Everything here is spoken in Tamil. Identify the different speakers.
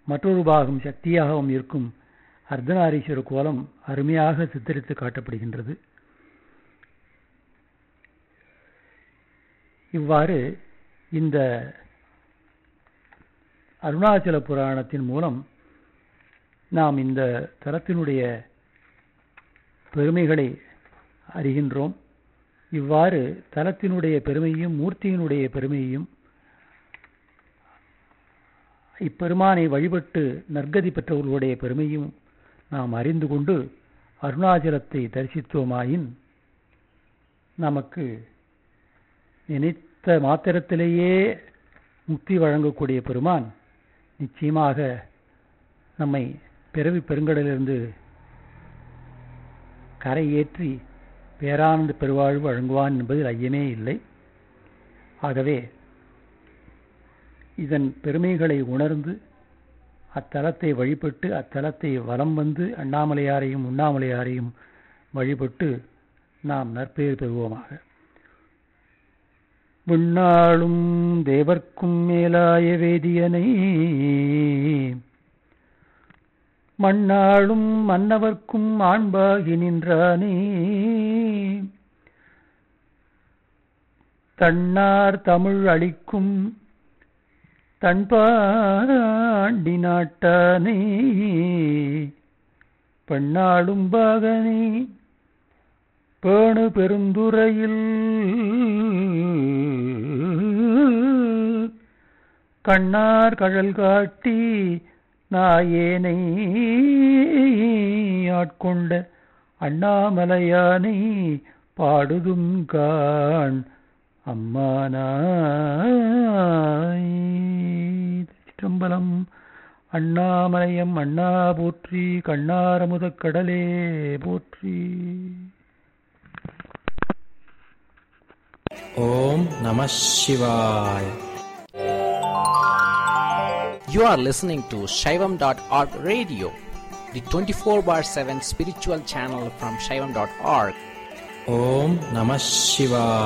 Speaker 1: மற்றொரு பாகம் சக்தியாகவும் இருக்கும் அர்த்தநாரீஸ்வர கோலம் அருமையாக சித்தரித்து காட்டப்படுகின்றது இவ்வாறு இந்த அருணாச்சல புராணத்தின் மூலம் நாம் இந்த தலத்தினுடைய பெருமைகளை அறிகின்றோம் இவ்வாறு தலத்தினுடைய பெருமையும் மூர்த்தியினுடைய பெருமையும் இப்பெருமானை வழிபட்டு நற்கதி பெற்றவர்களுடைய பெருமையும் நாம் அறிந்து கொண்டு அருணாச்சலத்தை தரிசித்தோமாயின் நமக்கு நினைத்த மாத்திரத்திலேயே முக்தி வழங்கக்கூடிய பெருமான் நிச்சயமாக நம்மை பிறவி பெருங்கடலிலிருந்து கரையேற்றி பேரானந்த பெருவாழ்வு வழங்குவான் என்பதில் ஐயமே இல்லை ஆகவே இதன் பெருமைகளை உணர்ந்து அத்தலத்தை வழிபட்டு அத்தலத்தை வலம் வந்து அண்ணாமலையாரையும் உண்ணாமலையாரையும் வழிபட்டு நாம் நற்பெயர் பெறுவோமாக விண்ணாளும் தேவர்க்கும் மேலாய வேதியனை மண்ணாளும் மன்னவர்க்கும் ஆண்பாகி நின்றானே தன்னார் தமிழ் அளிக்கும் தன்பாண்டி நாட்டானே பெண்ணாளும் பாகனே பேணு பெருந்துறையில் கண்ணார் கழல் காட்டி நாயேனை ஆட்கொண்ட அண்ணாமலையானை பாடுதும் காண் அம்மானாய் சிற்றம்பலம் அண்ணாமலையம் அண்ணா போற்றி கண்ணாரமுதக் கடலே போற்றி
Speaker 2: ஓம் நம சிவாய்
Speaker 3: You are listening to Shaivam.org radio, the 24 bar 7 spiritual channel from Shaivam.org.
Speaker 2: ஓம் நம சிவாய்